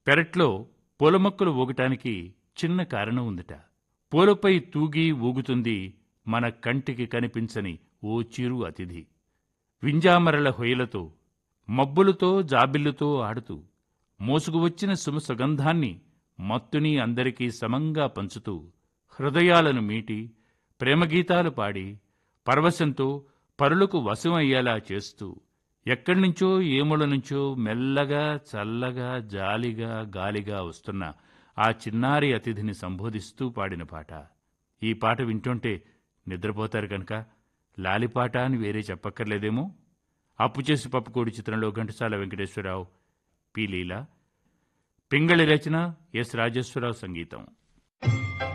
పెరట్లో పూల మొక్కలు ఊగటానికి చిన్న కారణం ఉందట పూలపై తూగి ఊగుతుంది మన కంటికి కనిపించని ఓ చిరు అతిథి వింజామరల హొయలతో మబ్బులతో జాబిల్లుతో ఆడుతూ మోసుకువచ్చిన సుమ సుగంధాన్ని మత్తుని అందరికీ సమంగా పంచుతూ హృదయాలను మీటి ప్రేమగీతాలు పాడి పరవశంతో పరులకు వశమయ్యేలా చేస్తూ ఎక్కడ్నుంచో ఏముల నుంచో మెల్లగా చల్లగా జాలిగా గాలిగా వస్తున్న ఆ చిన్నారి అతిథిని సంబోధిస్తూ పాడిన పాట ఈ పాట వింటుంటే నిద్రపోతారు కనుక లాలిపాట అని వేరే చెప్పక్కర్లేదేమో అప్పు చేసి పప్పుకోడి చిత్రంలో ఘంటసాల వెంకటేశ్వరరావు పి లీల పింగళి రచన ఎస్ రాజేశ్వరరావు సంగీతం